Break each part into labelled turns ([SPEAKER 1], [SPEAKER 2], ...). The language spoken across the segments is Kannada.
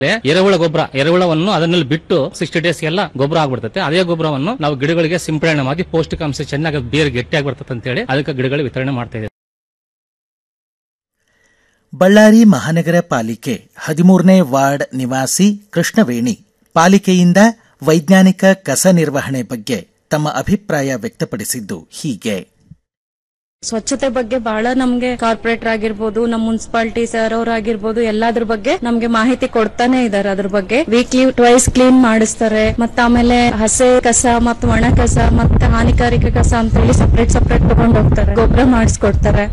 [SPEAKER 1] ಎರೆಹುಳ ಗೊಬ್ಬರ ಎರೆಹುಳವನ್ನು ಅದನ್ನಲ್ಲಿ ಬಿಟ್ಟು ಸಿಕ್ಸ್ಟಿ ಡೇಸ್ ಎಲ್ಲ ಗೊಬ್ಬರ ಆಗ್ಬಿಡ್ತದೆ ಅದೇ ಗೊಬ್ಬರವನ್ನು ನಾವು ಗಿಡಗಳಿಗೆ ಸಿಂಪಡಣೆ ಮಾಡಿ ಪೌಷ್ಟಿಕಾಂಶ ಚೆನ್ನಾಗಿ ಬೇರೆ ಗಟ್ಟಿಯಾಗಿ ಬರ್ತದೆ ಅಂತ ಹೇಳಿ ಅದಕ್ಕೆ ಗಿಡಗಳಿಗೆ ವಿತರಣೆ ಮಾಡ್ತಾ ಇದ್ದೀವಿ
[SPEAKER 2] ಬಳ್ಳಾರಿ ಮಹಾನಗರ ಪಾಲಿಕೆ ಹದಿಮೂರನೇ ವಾರ್ಡ್ ನಿವಾಸಿ ಕೃಷ್ಣವೇಣಿ ಪಾಲಿಕೆಯಿಂದ ವೈಜ್ಞಾನಿಕ ಕಸ ನಿರ್ವಹಣೆ ಬಗ್ಗೆ ತಮ್ಮ ಅಭಿಪ್ರಾಯ ವ್ಯಕ್ತಪಡಿಸಿದ್ದು ಹೀಗೆ
[SPEAKER 3] ಸ್ವಚ್ಛತೆ ಬಗ್ಗೆ ಬಹಳ ನಮ್ಗೆ ಕಾರ್ಪೊರೇಟರ್ ಆಗಿರ್ಬೋದು ನಮ್ಮ ಮುನ್ಸಿಪಾಲಿಟಿ ಸರ್ ಆಗಿರ್ಬೋದು ಎಲ್ಲಾದ್ರ ಬಗ್ಗೆ ನಮ್ಗೆ ಮಾಹಿತಿ ಕೊಡ್ತಾನೆ ಇದಾರೆ ಅದ್ರ ಬಗ್ಗೆ ವೀಕ್ಲಿ ಟ್ವೈಸ್ ಕ್ಲೀನ್ ಮಾಡಿಸ್ತಾರೆ ಮತ್ತೆ ಆಮೇಲೆ ಹಸೆ ಕಸ ಮತ್ತು ಒಣ ಕಸ ಮತ್ತೆ ಹಾನಿಕಾರಕ ಕಸ ಅಂತ ಹೇಳಿ ಸಪ್ರೇಟ್ ಸಪ್ರೇಟ್ ತಗೊಂಡ್ ಹೋಗ್ತಾರೆ ಗೊಬ್ಬರ ಮಾಡಿಸ್ಕೊಡ್ತಾರೆ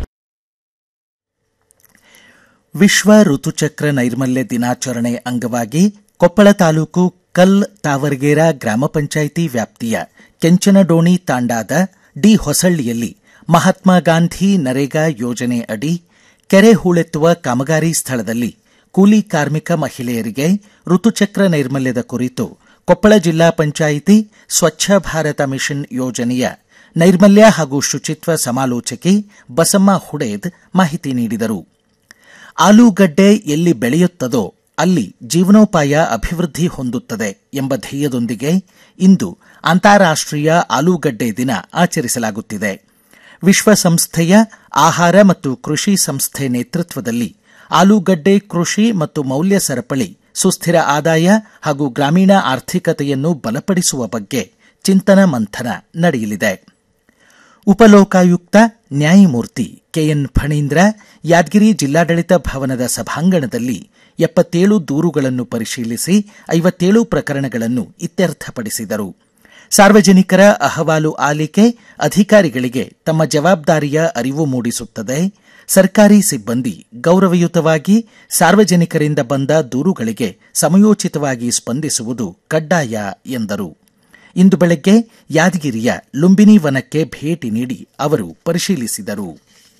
[SPEAKER 2] ವಿಶ್ವ ಋತುಚಕ್ರ ನೈರ್ಮಲ್ಯ ದಿನಾಚರಣೆ ಅಂಗವಾಗಿ ಕೊಪ್ಪಳ ತಾಲೂಕು ಕಲ್ ತಾವರ್ಗೇರ ಗ್ರಾಮ ಪಂಚಾಯಿತಿ ವ್ಯಾಪ್ತಿಯ ಕೆಂಚನಡೋಣಿ ತಾಂಡಾದ ಡಿ ಹೊಸಳ್ಳಿಯಲ್ಲಿ ಮಹಾತ್ಮ ಗಾಂಧಿ ನರೇಗಾ ಯೋಜನೆ ಅಡಿ ಕೆರೆ ಹೂಳೆತ್ತುವ ಕಾಮಗಾರಿ ಸ್ಥಳದಲ್ಲಿ ಕೂಲಿ ಕಾರ್ಮಿಕ ಮಹಿಳೆಯರಿಗೆ ಋತುಚಕ್ರ ನೈರ್ಮಲ್ಯದ ಕುರಿತು ಕೊಪ್ಪಳ ಜಿಲ್ಲಾ ಪಂಚಾಯಿತಿ ಸ್ವಚ್ಛ ಭಾರತ ಮಿಷನ್ ಯೋಜನೆಯ ನೈರ್ಮಲ್ಯ ಹಾಗೂ ಶುಚಿತ್ವ ಸಮಾಲೋಚಕಿ ಬಸಮ್ಮ ಹುಡೇದ್ ಮಾಹಿತಿ ನೀಡಿದರು ಆಲೂಗಡ್ಡೆ ಎಲ್ಲಿ ಬೆಳೆಯುತ್ತದೋ ಅಲ್ಲಿ ಜೀವನೋಪಾಯ ಅಭಿವೃದ್ಧಿ ಹೊಂದುತ್ತದೆ ಎಂಬ ಧ್ಯೇಯದೊಂದಿಗೆ ಇಂದು ಅಂತಾರಾಷ್ಟೀಯ ಆಲೂಗಡ್ಡೆ ದಿನ ಆಚರಿಸಲಾಗುತ್ತಿದೆ ವಿಶ್ವಸಂಸ್ಥೆಯ ಆಹಾರ ಮತ್ತು ಕೃಷಿ ಸಂಸ್ಥೆ ನೇತೃತ್ವದಲ್ಲಿ ಆಲೂಗಡ್ಡೆ ಕೃಷಿ ಮತ್ತು ಮೌಲ್ಯ ಸರಪಳಿ ಸುಸ್ಥಿರ ಆದಾಯ ಹಾಗೂ ಗ್ರಾಮೀಣ ಆರ್ಥಿಕತೆಯನ್ನು ಬಲಪಡಿಸುವ ಬಗ್ಗೆ ಚಿಂತನ ಮಂಥನ ನಡೆಯಲಿದೆ ಉಪಲೋಕಾಯುಕ್ತ ನ್ಯಾಯಮೂರ್ತಿ ಕೆಎನ್ ಫಣೀಂದ್ರ ಯಾದಗಿರಿ ಜಿಲ್ಲಾಡಳಿತ ಭವನದ ಸಭಾಂಗಣದಲ್ಲಿ ಎಪ್ಪತ್ತೇಳು ದೂರುಗಳನ್ನು ಪರಿಶೀಲಿಸಿ ಐವತ್ತೇಳು ಪ್ರಕರಣಗಳನ್ನು ಇತ್ಯರ್ಥಪಡಿಸಿದರು ಸಾರ್ವಜನಿಕರ ಅಹವಾಲು ಆಲಿಕೆ ಅಧಿಕಾರಿಗಳಿಗೆ ತಮ್ಮ ಜವಾಬ್ದಾರಿಯ ಅರಿವು ಮೂಡಿಸುತ್ತದೆ ಸರ್ಕಾರಿ ಸಿಬ್ಬಂದಿ ಗೌರವಯುತವಾಗಿ ಸಾರ್ವಜನಿಕರಿಂದ ಬಂದ ದೂರುಗಳಿಗೆ ಸಮಯೋಚಿತವಾಗಿ ಸ್ಪಂದಿಸುವುದು ಕಡ್ಡಾಯ ಎಂದರು ಇಂದು ಬೆಳಗ್ಗೆ ಯಾದಗಿರಿಯ ಲುಂಬಿನಿ ವನಕ್ಕೆ ಭೇಟಿ ನೀಡಿ ಅವರು ಪರಿಶೀಲಿಸಿದರು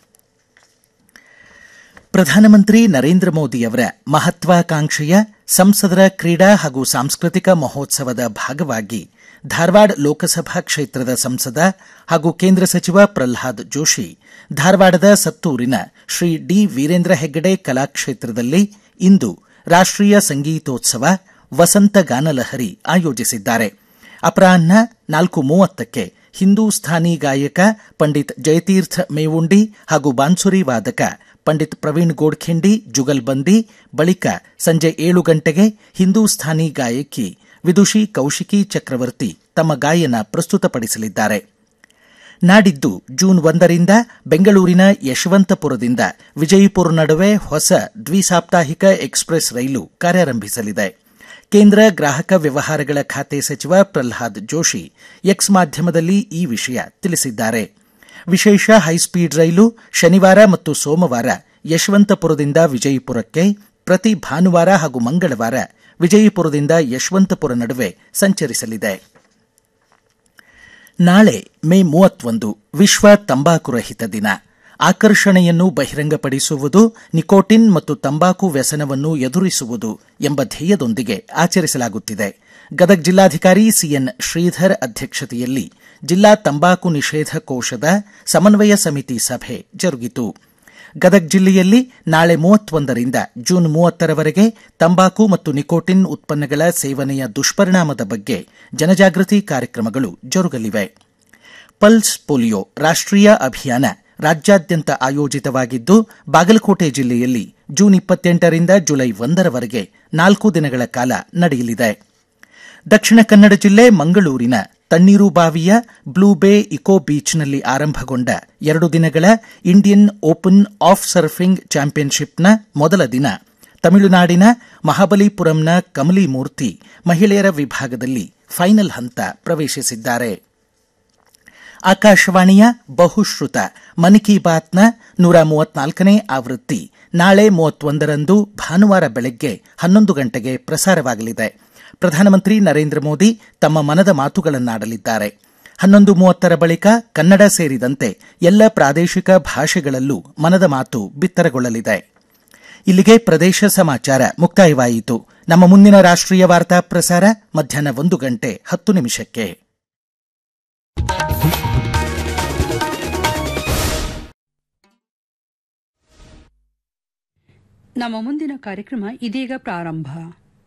[SPEAKER 2] ಪ್ರಧಾನಮಂತ್ರಿ ನರೇಂದ್ರ ಮೋದಿಯವರ ಮಹತ್ವಾಕಾಂಕ್ಷೆಯ ಸಂಸದರ ಕ್ರೀಡಾ ಹಾಗೂ ಸಾಂಸ್ಕೃತಿಕ ಮಹೋತ್ಸವದ ಭಾಗವಾಗಿ ಧಾರವಾಡ ಲೋಕಸಭಾ ಕ್ಷೇತ್ರದ ಸಂಸದ ಹಾಗೂ ಕೇಂದ್ರ ಸಚಿವ ಪ್ರಲ್ಹಾದ್ ಜೋಶಿ ಧಾರವಾಡದ ಸತ್ತೂರಿನ ಶ್ರೀ ಡಿ ವೀರೇಂದ್ರ ಹೆಗ್ಗಡೆ ಕಲಾಕ್ಷೇತ್ರದಲ್ಲಿ ಇಂದು ರಾಷ್ಟೀಯ ಸಂಗೀತೋತ್ಸವ ವಸಂತ ಗಾನಲಹರಿ ಆಯೋಜಿಸಿದ್ದಾರೆ ಅಪರಾಹ್ನ ನಾಲ್ಕು ಮೂವತ್ತಕ್ಕೆ ಹಿಂದೂಸ್ಥಾನಿ ಗಾಯಕ ಪಂಡಿತ್ ಜಯತೀರ್ಥ ಮೇವುಂಡಿ ಹಾಗೂ ಬಾನ್ಸುರಿ ವಾದಕ ಪಂಡಿತ್ ಪ್ರವೀಣ್ ಗೋಡ್ಖಿಂಡಿ ಜುಗಲ್ಬಂದಿ ಬಳಿಕ ಸಂಜೆ ಏಳು ಗಂಟೆಗೆ ಹಿಂದೂಸ್ಥಾನಿ ಗಾಯಕಿ ವಿದುಷಿ ಕೌಶಿಕಿ ಚಕ್ರವರ್ತಿ ತಮ್ಮ ಗಾಯನ ಪ್ರಸ್ತುತಪಡಿಸಲಿದ್ದಾರೆ ನಾಡಿದ್ದು ಜೂನ್ ಒಂದರಿಂದ ಬೆಂಗಳೂರಿನ ಯಶವಂತಪುರದಿಂದ ವಿಜಯಪುರ ನಡುವೆ ಹೊಸ ದ್ವಿಸಾಪ್ತಾಹಿಕ ಎಕ್ಸ್ಪ್ರೆಸ್ ರೈಲು ಕಾರ್ಯಾರಂಭಿಸಲಿದೆ ಕೇಂದ್ರ ಗ್ರಾಹಕ ವ್ಯವಹಾರಗಳ ಖಾತೆ ಸಚಿವ ಪ್ರಲ್ಹಾದ್ ಜೋಶಿ ಎಕ್ಸ್ ಮಾಧ್ಯಮದಲ್ಲಿ ಈ ವಿಷಯ ತಿಳಿಸಿದ್ದಾರೆ ವಿಶೇಷ ಹೈಸ್ಪೀಡ್ ರೈಲು ಶನಿವಾರ ಮತ್ತು ಸೋಮವಾರ ಯಶವಂತಪುರದಿಂದ ವಿಜಯಪುರಕ್ಕೆ ಪ್ರತಿ ಭಾನುವಾರ ಹಾಗೂ ಮಂಗಳವಾರ ವಿಜಯಪುರದಿಂದ ಯಶವಂತಪುರ ನಡುವೆ ಸಂಚರಿಸಲಿದೆ ನಾಳೆ ಮೇ ಮೂವತ್ತೊಂದು ವಿಶ್ವ ತಂಬಾಕು ರಹಿತ ದಿನ ಆಕರ್ಷಣೆಯನ್ನು ಬಹಿರಂಗಪಡಿಸುವುದು ನಿಕೋಟಿನ್ ಮತ್ತು ತಂಬಾಕು ವ್ಯಸನವನ್ನು ಎದುರಿಸುವುದು ಎಂಬ ಧ್ಯೇಯದೊಂದಿಗೆ ಆಚರಿಸಲಾಗುತ್ತಿದೆ ಗದಗ ಜಿಲ್ಲಾಧಿಕಾರಿ ಸಿಎನ್ ಶ್ರೀಧರ್ ಅಧ್ಯಕ್ಷತೆಯಲ್ಲಿ ಜಿಲ್ಲಾ ತಂಬಾಕು ನಿಷೇಧ ಕೋಶದ ಸಮನ್ವಯ ಸಮಿತಿ ಸಭೆ ಜರುಗಿತು ಗದಗ ಜಿಲ್ಲೆಯಲ್ಲಿ ನಾಳೆ ಮೂವತ್ತೊಂದರಿಂದ ಜೂನ್ ಮೂವತ್ತರವರೆಗೆ ತಂಬಾಕು ಮತ್ತು ನಿಕೋಟಿನ್ ಉತ್ಪನ್ನಗಳ ಸೇವನೆಯ ದುಷ್ಪರಿಣಾಮದ ಬಗ್ಗೆ ಜನಜಾಗೃತಿ ಕಾರ್ಯಕ್ರಮಗಳು ಜರುಗಲಿವೆ ಪಲ್ಸ್ ಪೋಲಿಯೋ ರಾಷ್ಟೀಯ ಅಭಿಯಾನ ರಾಜ್ಯಾದ್ಯಂತ ಆಯೋಜಿತವಾಗಿದ್ದು ಬಾಗಲಕೋಟೆ ಜಿಲ್ಲೆಯಲ್ಲಿ ಜೂನ್ ಇಪ್ಪತ್ತೆಂಟರಿಂದ ಜುಲೈ ಒಂದರವರೆಗೆ ನಾಲ್ಕು ದಿನಗಳ ಕಾಲ ನಡೆಯಲಿದೆ ದಕ್ಷಿಣ ಕನ್ನಡ ಜಿಲ್ಲೆ ಮಂಗಳೂರಿನ ತಣ್ಣೀರುಬಾವಿಯ ಬ್ಲೂ ಬೇ ಇಕೋ ಬೀಚ್ನಲ್ಲಿ ಆರಂಭಗೊಂಡ ಎರಡು ದಿನಗಳ ಇಂಡಿಯನ್ ಓಪನ್ ಆಫ್ ಸರ್ಫಿಂಗ್ ಚಾಂಪಿಯನ್ಶಿಪ್ನ ಮೊದಲ ದಿನ ತಮಿಳುನಾಡಿನ ಮಹಾಬಲಿಪುರಂನ ಕಮಲಿ ಮೂರ್ತಿ ಮಹಿಳೆಯರ ವಿಭಾಗದಲ್ಲಿ ಫೈನಲ್ ಹಂತ ಪ್ರವೇಶಿಸಿದ್ದಾರೆ ಆಕಾಶವಾಣಿಯ ಬಹುಶ್ರುತ ಮನ್ ಕಿ ಬಾತ್ನ ನೂರ ಮೂವತ್ನಾಲ್ಕನೇ ಆವೃತ್ತಿ ನಾಳೆ ಮೂವತ್ತೊಂದರಂದು ಭಾನುವಾರ ಬೆಳಗ್ಗೆ ಹನ್ನೊಂದು ಗಂಟೆಗೆ ಪ್ರಸಾರವಾಗಲಿದೆ ಪ್ರಧಾನಮಂತ್ರಿ ನರೇಂದ್ರ ಮೋದಿ ತಮ್ಮ ಮನದ ಮಾತುಗಳನ್ನಾಡಲಿದ್ದಾರೆ ಹನ್ನೊಂದು ಮೂವತ್ತರ ಬಳಿಕ ಕನ್ನಡ ಸೇರಿದಂತೆ ಎಲ್ಲ ಪ್ರಾದೇಶಿಕ ಭಾಷೆಗಳಲ್ಲೂ ಮನದ ಮಾತು ಬಿತ್ತರಗೊಳ್ಳಲಿದೆ ಇಲ್ಲಿಗೆ ಪ್ರದೇಶ ಸಮಾಚಾರ ಮುಕ್ತಾಯವಾಯಿತು ನಮ್ಮ ಮುಂದಿನ ರಾಷ್ಟ್ರೀಯ ವಾರ್ತಾ ಪ್ರಸಾರ ಮಧ್ಯಾಹ್ನ ಒಂದು ಗಂಟೆ ಹತ್ತು ನಿಮಿಷಕ್ಕೆ
[SPEAKER 4] ನಮ್ಮ ಮುಂದಿನ ಕಾರ್ಯಕ್ರಮ ಇದೀಗ ಪ್ರಾರಂಭ